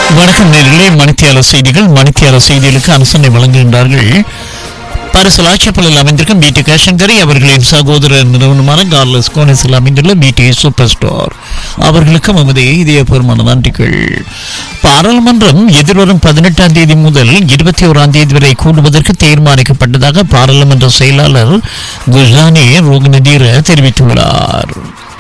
வணக்கம் நேர்களே மணித்தியால செய்திகள் மணித்தியால செய்திகளுக்கு அனுசரணை வழங்குகின்றார்கள் பரிசலாட்சிப்பலில் அமைந்திருக்கும் பிடி கேஷங்கரி அவர்களின் சகோதர நிறுவனமான கார்லஸ் கோனிஸில் அமைந்துள்ள பிடி சூப்பர் ஸ்டோர் அவர்களுக்கு நமது இதயபூர்வமான நன்றிகள் பாராளுமன்றம் எதிர்வரும் பதினெட்டாம் தேதி முதல் இருபத்தி ஓராம் தேதி வரை கூடுவதற்கு தீர்மானிக்கப்பட்டதாக பாராளுமன்ற செயலாளர் குஜானி ரோகநதீர தெரிவித்துள்ளார்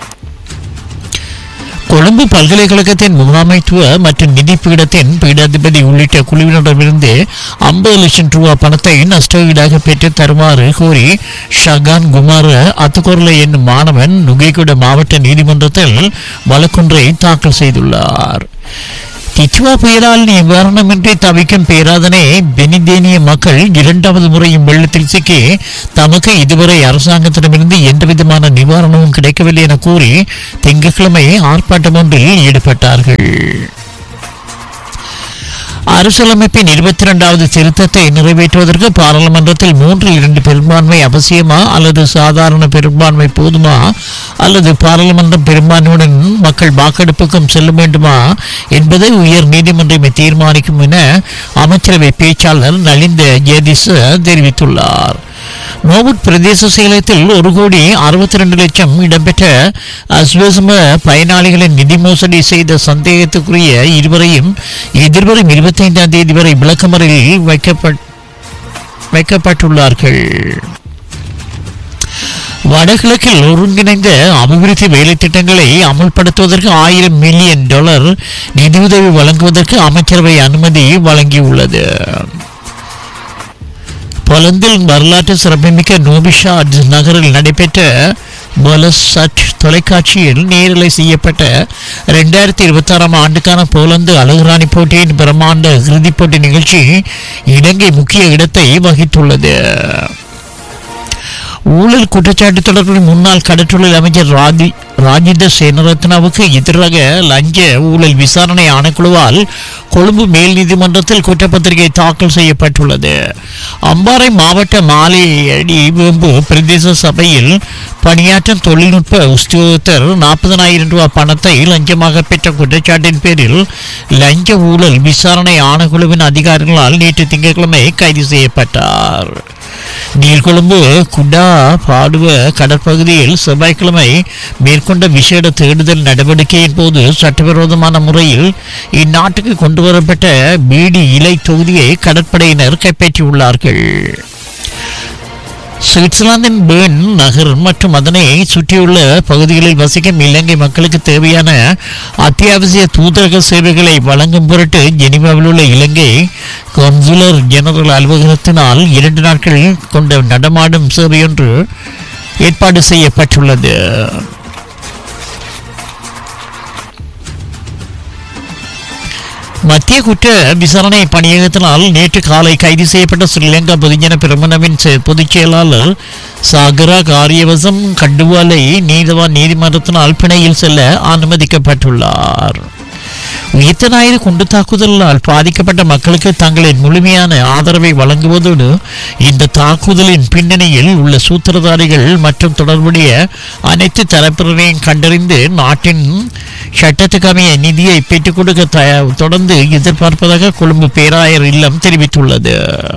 கொழும்பு பல்கலைக்கழகத்தின் முகாமைத்துவ மற்றும் நிதி பீடத்தின் பீடாதிபதி உள்ளிட்ட குழுவினரிடமிருந்து ஐம்பது லட்சம் ரூபாய் பணத்தை நஷ்டஈடாக பெற்று தருமாறு கோரி ஷகான் குமார் அத்துக்கொரலை என்னும் மாணவன் நுகைகுட மாவட்ட நீதிமன்றத்தில் வழக்கொன்றை தாக்கல் செய்துள்ளார் கிச்சுவா புயலால் நிவாரணமின்றி தவிக்கும் பேராதனை பெனிதேனிய மக்கள் இரண்டாவது முறையும் வெள்ளத்தில் சிக்கி தமக்கு இதுவரை அரசாங்கத்திடமிருந்து எந்தவிதமான நிவாரணமும் கிடைக்கவில்லை என கூறி திங்கட்கிழமை ஆர்ப்பாட்டம் ஒன்றில் ஈடுபட்டார்கள் அரசியலமைப்பின் இருபத்தி இரண்டாவது திருத்தத்தை நிறைவேற்றுவதற்கு பாராளுமன்றத்தில் மூன்றில் இரண்டு பெரும்பான்மை அவசியமா அல்லது சாதாரண பெரும்பான்மை போதுமா அல்லது பாராளுமன்றம் பெரும்பான்மையுடன் மக்கள் வாக்கெடுப்புக்கும் செல்ல வேண்டுமா என்பதை உயர் நீதிமன்றமே தீர்மானிக்கும் என அமைச்சரவை பேச்சாளர் நலிந்த ஜேதிஸ் தெரிவித்துள்ளார் நோபுட் பிரதேச செயலகத்தில் ஒரு கோடி அறுபத்தி ரெண்டு லட்சம் இடம்பெற்ற அஸ்வசம பயனாளிகளின் நிதி மோசடி செய்த சந்தேகத்துக்குரிய இருவரையும் எதிர்வரும் இருபத்தைந்தாம் தேதி வரை விளக்கமறையில் வைக்கப்பட் வைக்கப்பட்டுள்ளார்கள் வடகிழக்கில் ஒருங்கிணைந்த அபிவிருத்தி வேலை திட்டங்களை அமல்படுத்துவதற்கு ஆயிரம் மில்லியன் டாலர் நிதியுதவி வழங்குவதற்கு அமைச்சரவை அனுமதி வழங்கியுள்ளது போலந்தில் வரலாற்று சிறப்புமிக்க நோபிஷாட் நகரில் நடைபெற்ற பொலசட் தொலைக்காட்சியில் நேரலை செய்யப்பட்ட ரெண்டாயிரத்தி இருபத்தி ஆறாம் ஆண்டுக்கான போலந்து அழகுராணி போட்டியின் பிரம்மாண்ட இறுதிப் போட்டி நிகழ்ச்சி இலங்கை முக்கிய இடத்தை வகித்துள்ளது ஊழல் குற்றச்சாட்டு தொடர்பில் முன்னாள் கடற்றொழில் அமைச்சர் ராதி ராஜித சேனரத்னாவுக்கு எதிராக லஞ்ச ஊழல் விசாரணை ஆணைக்குழுவால் கொழும்பு மேல் நீதிமன்றத்தில் குற்றப்பத்திரிகை தாக்கல் செய்யப்பட்டுள்ளது அம்பாறை மாவட்ட மாலையடி வேம்பு பிரதேச சபையில் பணியாற்றும் தொழில்நுட்ப உத்தியோகத்தர் நாற்பதனாயிரம் ரூபாய் பணத்தை லஞ்சமாக பெற்ற குற்றச்சாட்டின் பேரில் லஞ்ச ஊழல் விசாரணை ஆணைக்குழுவின் அதிகாரிகளால் நேற்று திங்கட்கிழமை கைது செய்யப்பட்டார் நீர்கொழும்பு குடா பாடுவ கடற்பகுதியில் செவ்வாய்க்கிழமை மேற்கொண்ட விசேட தேடுதல் நடவடிக்கையின் போது சட்டவிரோதமான முறையில் இந்நாட்டுக்கு கொண்டு வரப்பட்ட பீடி இலை தொகுதியை கடற்படையினர் கைப்பற்றியுள்ளார்கள் சுவிட்சர்லாந்தின் பேர்ன் நகர் மற்றும் அதனை சுற்றியுள்ள பகுதிகளில் வசிக்கும் இலங்கை மக்களுக்கு தேவையான அத்தியாவசிய தூதரக சேவைகளை வழங்கும் பொருட்டு ஜெனீவாவில் உள்ள இலங்கை கவுன்சிலர் ஜெனரல் அலுவலகத்தினால் இரண்டு நாட்கள் கொண்ட நடமாடும் சேவையொன்று ஏற்பாடு செய்யப்பட்டுள்ளது மத்திய குற்ற விசாரணை பணியகத்தினால் நேற்று காலை கைது செய்யப்பட்ட ஸ்ரீலங்கா பொதுஜன பிரமணவின் செ- பொதுச் செயலாளர் சாகரா காரியவசம் கண்டுவாலை நீதவான் நீதிமன்றத்தினால் பிணையில் செல்ல அனுமதிக்கப்பட்டுள்ளார் உயிர்த்த ஞாயிறு குண்டு தாக்குதலால் பாதிக்கப்பட்ட மக்களுக்கு தங்களின் முழுமையான ஆதரவை வழங்குவதோடு இந்த தாக்குதலின் பின்னணியில் உள்ள சூத்திரதாரிகள் மற்றும் தொடர்புடைய அனைத்து தரப்பினரையும் கண்டறிந்து நாட்டின் சட்டத்துக்கமைய நிதியை பெற்றுக் கொடுக்க த- தொடர்ந்து எதிர்பார்ப்பதாக கொழும்பு பேராயர் இல்லம் தெரிவித்துள்ளது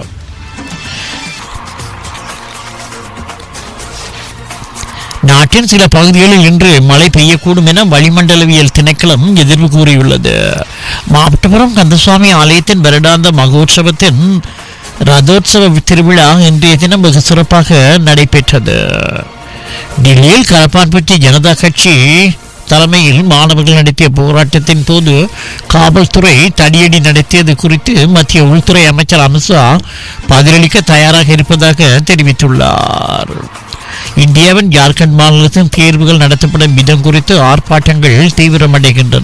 நாட்டின் சில பகுதிகளில் இன்று மழை பெய்யக்கூடும் என வளிமண்டலவியல் திணைக்களம் எதிர்வு கூறியுள்ளது மாவட்டபுரம் கந்தசுவாமி ஆலயத்தின் வருடாந்த மகோற்சவத்தின் ரதோற்சவ திருவிழா இன்றைய தினம் வெகு சிறப்பாக நடைபெற்றது டெல்லியில் கரப்பான்பட்டி ஜனதா கட்சி தலைமையில் மாணவர்கள் நடத்திய போராட்டத்தின் போது காவல்துறை தடியடி நடத்தியது குறித்து மத்திய உள்துறை அமைச்சர் அமித்ஷா பதிலளிக்க தயாராக இருப்பதாக தெரிவித்துள்ளார் இந்தியாவின் ஜார்க்கண்ட் மாநிலத்தின் தேர்வுகள் நடத்தப்படும் விதம் குறித்து ஆர்ப்பாட்டங்கள் தீவிரமடைகின்றன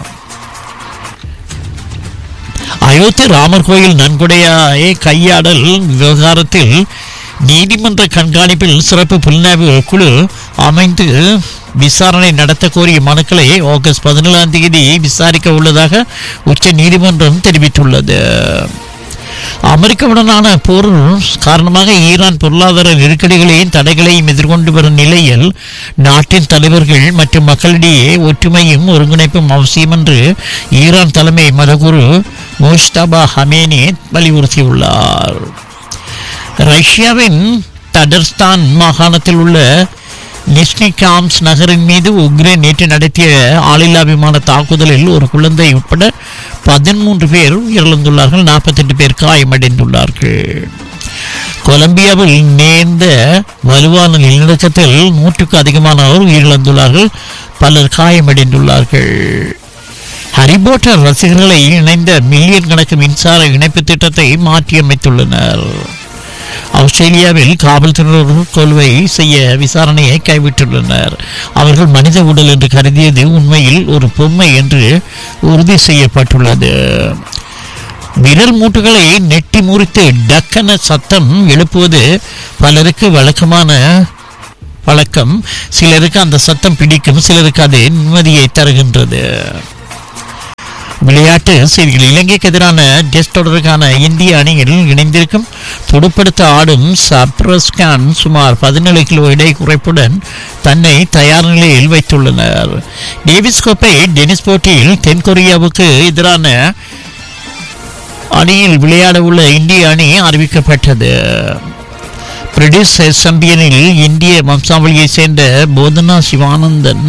அயோத்தி ராமர் கோயில் நன்கொடையாய் கையாடல் விவகாரத்தில் நீதிமன்ற கண்காணிப்பில் சிறப்பு புலனாய்வு குழு அமைந்து விசாரணை நடத்த கோரிய மனுக்களை ஆகஸ்ட் பதினேழாம் தேதி விசாரிக்க உள்ளதாக உச்ச நீதிமன்றம் தெரிவித்துள்ளது அமெரிக்காவுடனான போர் காரணமாக ஈரான் பொருளாதார நெருக்கடிகளையும் தடைகளையும் எதிர்கொண்டு வரும் நிலையில் நாட்டின் தலைவர்கள் மற்றும் மக்களிடையே ஒற்றுமையும் ஒருங்கிணைப்பும் அவசியம் என்று ஈரான் தலைமை மதகுரு மோஸ்தபா ஹமேனி வலியுறுத்தியுள்ளார் ரஷ்யாவின் தடர்ஸ்தான் மாகாணத்தில் உள்ள நிஸ்னிகாம்ஸ் நகரின் மீது உக்ரைன் நேற்று நடத்திய ஆளில்லா விமான தாக்குதலில் ஒரு குழந்தை உட்பட பதிமூன்று பேர் உயிரிழந்துள்ளார்கள் நாற்பத்தெட்டு பேர் காயமடைந்துள்ளார்கள் கொலம்பியாவில் நேர்ந்த வலுவான நிலநடுக்கத்தில் நூற்றுக்கு அதிகமானோர் உயிரிழந்துள்ளார்கள் பலர் காயமடைந்துள்ளார்கள் ஹரிபோட்டர் ரசிகர்களை இணைந்த மில்லியன் கணக்கு மின்சார இணைப்பு திட்டத்தை மாற்றியமைத்துள்ளனர் ஆஸ்திரேலியாவில் காவல்துறையினர் கொள்வை செய்ய விசாரணையை கைவிட்டுள்ளனர் அவர்கள் மனித உடல் என்று கருதியது உண்மையில் ஒரு பொம்மை என்று உறுதி செய்யப்பட்டுள்ளது விரல் மூட்டுகளை நெட்டி முறித்து டக்கன சத்தம் எழுப்புவது பலருக்கு வழக்கமான பழக்கம் சிலருக்கு அந்த சத்தம் பிடிக்கும் சிலருக்கு அது நிம்மதியை தருகின்றது விளையாட்டு செய்திகள் இலங்கைக்கு எதிரான டெஸ்ட் தொடருக்கான இந்திய அணியில் இணைந்திருக்கும் துடுப்படுத்த ஆடும் சப்ரஸ்கான் சுமார் பதினேழு கிலோ எடை குறைப்புடன் தன்னை தயார் நிலையில் வைத்துள்ளனர் டேவிஸ் கோப்பை டென்னிஸ் போட்டியில் தென்கொரியாவுக்கு எதிரான அணியில் விளையாட உள்ள இந்திய அணி அறிவிக்கப்பட்டது பிரிட்டிஷ் சாம்பியனில் இந்திய வம்சாவளியைச் சேர்ந்த போதனா சிவானந்தன்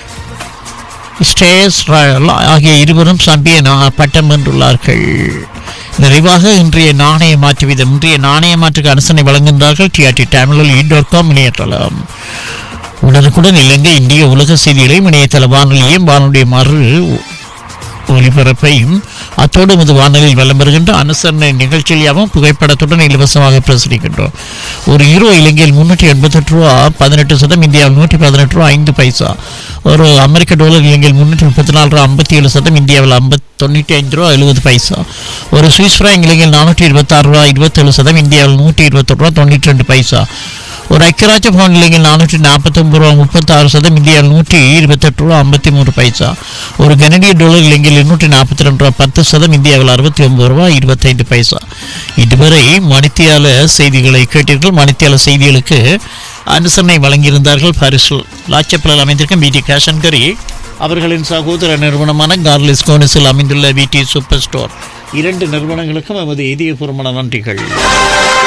ஸ்டேஸ் ராயல் ஆகிய இருவரும் சாம்பியன் பட்டம் வென்றுள்ளார்கள் நிறைவாக இன்றைய நாணய மாற்று வீதம் இன்றைய நாணய மாற்றுக்கு அரசனை வழங்குகின்றார்கள் டிஆர்டி தமிழில் டாட் காம் இணையதளம் உடனுக்குடன் இலங்கை இந்திய உலக செய்திகளையும் இணையதள வானொலியையும் வானொலிய மறு ஒலிபரப்பையும் அத்தோடு முது வானொலியில் வலம் வருகின்ற அனுசரணை நிகழ்ச்சியாகவும் புகைப்படத்துடன் இலவசமாக பிரசுரிக்கின்றோம் ஒரு ஹீரோ இலங்கையில் முன்னூற்றி எண்பத்தெட்டு ரூபா பதினெட்டு சதம் இந்தியாவில் நூற்றி பதினெட்டு ரூபா ஐந்து பைசா ஒரு அமெரிக்க டாலர் இலங்கையில் முன்னூற்றி முப்பத்தி நாலு ரூபா ஐம்பத்தி ஏழு சதம் இந்தியாவில் ஐம்பத் தொண்ணூற்றி ஐந்து ரூபா எழுபது பைசா ஒரு சுவிஸ் ஃப்ராங்க் இலங்கையில் நானூற்றி இருபத்தாறு ரூபா இருபத்தேழு சதம் இந்தியாவில் நூற்றி இருபத்தொரு ரூபா தொண்ணூற்றி ரெண்டு பைசா ஒரு ஐக்கியராஜ பவுன் இலங்கையில் நானூற்றி நாற்பத்தொம்பது ரூபா முப்பத்தாறு சதம் இந்தியாவில் நூற்றி இருபத்தெட்டு ரூபா ஐம்பத்தி மூணு பைசா ஒரு கனடிய டாலர் இலங்கையில் இருநூற்றி நாற்பத்தி ரெண்டு ரூபா பத்து சதம் இந்தியாவில் அறுபத்தி ஒன்பது ரூபா இருபத்தைந்து பைசா இதுவரை மணித்தியால செய்திகளை கேட்டீர்கள் மணித்தியால செய்திகளுக்கு அனுசரணை வழங்கியிருந்தார்கள் பாரிஸில் லாச்சப்பலில் அமைந்திருக்கும் பிடி கேஷன்கரி அவர்களின் சகோதர நிறுவனமான கார்லிஸ் கோனிஸில் அமைந்துள்ள பிடி சூப்பர் ஸ்டோர் இரண்டு நிறுவனங்களுக்கும் எமது இதயபூர்வமான நன்றிகள்